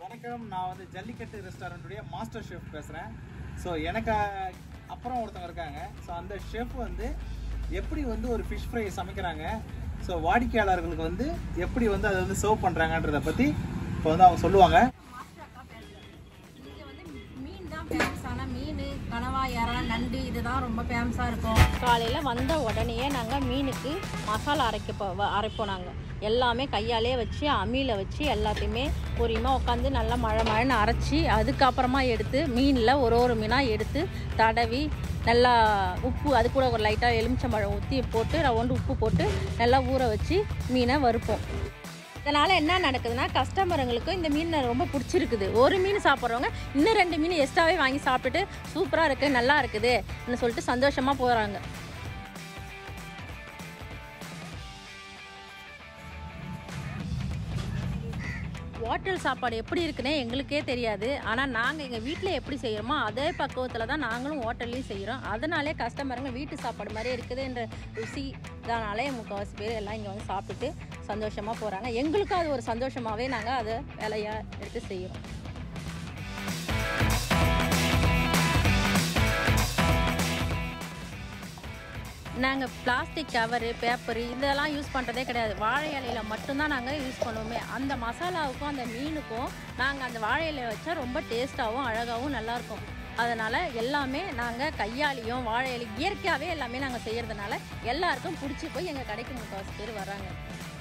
வணக்கம் நான் வந்து ஜல்லிக்கட்டு ரெஸ்டாரண்ட்டுடைய மாஸ்டர் ஷெஃப் பேசுகிறேன் ஸோ எனக்கு அஹ், அப்புறம் ஒருத்தவங்க இருக்காங்க ஸோ அந்த ஷெஃப் வந்து எப்படி வந்து ஒரு ஃபிஷ் ஃப்ரை சமைக்கிறாங்க ஸோ வாடிக்கையாளர்களுக்கு வந்து எப்படி வந்து அதை வந்து சர்வ் பண்ணுறாங்கன்றத பற்றி இப்போ வந்து அவங்க சொல்லுவாங்க இங்கே வந்து மீன் தான் ஃபேமஸான மீன் கனவா இறா நண்டு இதுதான் ரொம்ப ஃபேமஸாக இருக்கும் காலையில் வந்த உடனேயே நாங்கள் மீனுக்கு மசாலா அரைக்க போ- வ- அரைப்போம் நாங்கள் எல்லாமே கையாலே வச்சு அம்மியில் வச்சு எல்லாத்தையுமே பொறியுமா உட்காந்து நல்லா மழை மழைன்னு அரைச்சி அதுக்கப்புறமா எடுத்து மீனில் ஒரு ஒரு மீனாக எடுத்து தடவி நல்லா உப்பு அது கூட ஒரு லைட்டாக எலுமிச்சம்பழம் ஊற்றி போட்டு ரவுண்டு உப்பு போட்டு நல்லா ஊற வச்சு மீனை வறுப்போம் இதனால் என்ன நடக்குதுன்னா கஸ்டமருங்களுக்கு இந்த மீன் ரொம்ப பிடிச்சிருக்குது ஒரு மீன் சாப்பிட்றவங்க இன்னும் ரெண்டு மீன் எக்ஸ்ட்ராவே வாங்கி சாப்பிட்டுட்டு சூப்பராக இருக்குது நல்லா இருக்குதுன்னு சொல்லிட்டு சந்தோஷமாக போகிறாங்க ஹோட்டல் சாப்பாடு எப்படி இருக்குன்னே எங்களுக்கே தெரியாது ஆனால் நாங்கள் எங்கள் வீட்டில் எப்படி செய்கிறோமோ அதே பக்குவத்தில் தான் நாங்களும் ஹோட்டல்லையும் செய்கிறோம் அதனாலே கஸ்டமருங்க வீட்டு சாப்பாடு மாதிரி இருக்குதுன்ற ருசி இதனாலே முக்கால்வாசி பேர் எல்லாம் இங்கே வந்து சாப்பிட்டுட்டு சந்தோஷமாக போகிறாங்க எங்களுக்கும் அது ஒரு சந்தோஷமாகவே நாங்கள் அதை வேலையாக எடுத்து செய்கிறோம் நாங்கள் பிளாஸ்டிக் கவரு பேப்பரு இதெல்லாம் யூஸ் பண்ணுறதே கிடையாது வாழை இலையில மட்டும்தான் நாங்கள் யூஸ் பண்ணுவோமே அந்த மசாலாவுக்கும் அந்த மீனுக்கும் நாங்கள் அந்த வாழை இலையை வச்சா ரொம்ப டேஸ்ட்டாகவும் அழகாகவும் நல்லாயிருக்கும் அதனால் எல்லாமே நாங்கள் கையாலையும் வாழை இலை இயற்கையாகவே எல்லாமே நாங்கள் செய்கிறதுனால எல்லாருக்கும் பிடிச்சி போய் எங்கள் கடைக்கு முக்கால்வாசி பேர் வராங்க